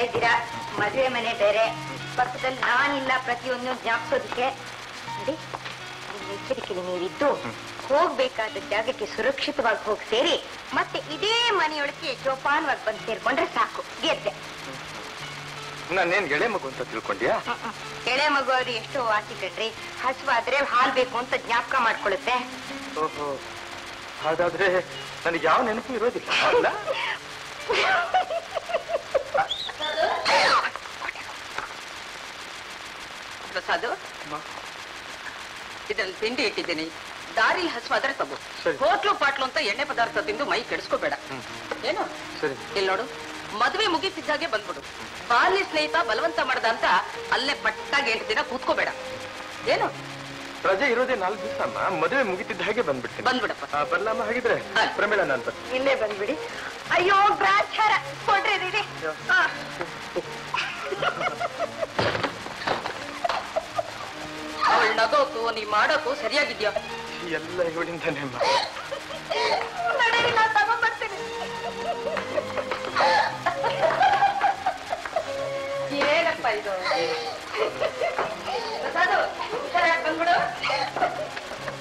ಇದ್ದೀರಾ ಮದುವೆ ಮನೆ ಬೇರೆ ಪಕ್ಕದಲ್ಲಿ ನಾನಿಲ್ಲ ಪ್ರತಿಯೊಂದು ಜ್ಞಾಪಿಸೋದಕ್ಕೆ ನೋಡಿ ನಿಮ್ಮ ಎಚ್ಚರಿಕೆಯಲ್ಲಿ ನೀವಿದ್ದು ಹೋಗ್ಬೇಕಾದ ಜಾಗಕ್ಕೆ ಸುರಕ್ಷಿತವಾಗಿ ಹೋಗಿ ಸೇರಿ ಮತ್ತೆ ಇದೇ ಮನೆಯೊಳಗೆ ಜೋಪಾನವಾಗಿ ಬಂದು ಸೇರ್ಕೊಂಡ್ರೆ ಸಾಕು ಗೆದ್ದೆ ನಾನೇನ್ ಗೆಳೆ ಮಗು ಅಂತ ತಿಳ್ಕೊಂಡ್ಯಾ ಎಳೆ ಮಗು ಅದು ಎಷ್ಟೋ ವಾಸಿ ಕಣ್ರಿ ಹಸುವಾದ್ರೆ ಹಾಲ್ ಬೇಕು ಅಂತ ಜ್ಞಾಪಕ ಮಾಡ್ಕೊಳ್ಳುತ್ತೆ ಓಹೋ ಹಾಗಾದ್ರೆ ನನಗೆ ಯಾವ ನೆನಪು ಇರೋದಿಲ್ಲ ಅಲ್ಲ ಪ್ರಸಾದ್ ಇದ್ರಲ್ಲಿ ತಿಂಡಿ ಇಟ್ಟಿದ್ದೀನಿ ದಾರಿ ಹಸುವಾದ್ರೆ ತಗೋ ಸರಿ. ಹೋಟ್ಲು ಪಾಟ್ಲು ಅಂತ ಎಣ್ಣೆ ಪದಾರ್ಥ ತಿಂದು ಮೈ ಕೆಡಿಸ್ಕೋಬೇಡ ಏನು ಸರಿ ಇಲ್ಲಿ ನೋಡು ಮದುವೆ ಮುಗಿತಿದ್ದಾಗೆ ಬಂದ್ಬಿಡು ಬಾಲ್ಯ ಸ್ನೇಹಿತ ಬಲವಂತ ಮಾಡ್ದ ಅಂತ ಅಲ್ಲೇ ಪಟ್ಟಾಗಿ ಎಂಟು ದಿನ ಕೂತ್ಕೋಬೇಡ ಏನು ರಜೆ ಇರೋದೇ ನಾಲ್ಕು ದಿವಸ ಅಮ್ಮ ಮದುವೆ ಮುಗಿತಿದ್ದ ಹಾಗೆ ಬಂದ್ಬಿಡ್ತೀನಿ ಬಂದ್ಬಿಡಪ್ಪ ಆ, ಬರ್ಲಮ್ಮ ಹಾಗಿದ್ರೆ ಆಯ್ತು. ಪ್ರಮೇಳ ನಾನು ಇಲ್ಲೇ ಬಂದ್ಬಿಡಿ ಅಯ್ಯೋ ಗ್ರಾಚಾರ ಕೊಡ್ರಿ ಇದೀರಿ ಹಾ. ಅವಳು ನಗೋಕು ನೀ ಮಾಡೋಕು ಸರಿಯಾಗಿದ್ಯಾ ಎಲ್ಲ ಇವಳಿಂದಾನೇ ಅಮ್ಮ ನಡೀರಿ, ನಾನ್ ತಗೊಂಡ್ಬರ್ತೀನಿ. ಏನಪ್ಪ ಇದು ಪ್ರಸಾದ್ ಹುಷಾರಾಗಿ ಬಂದ್ಬಿಡು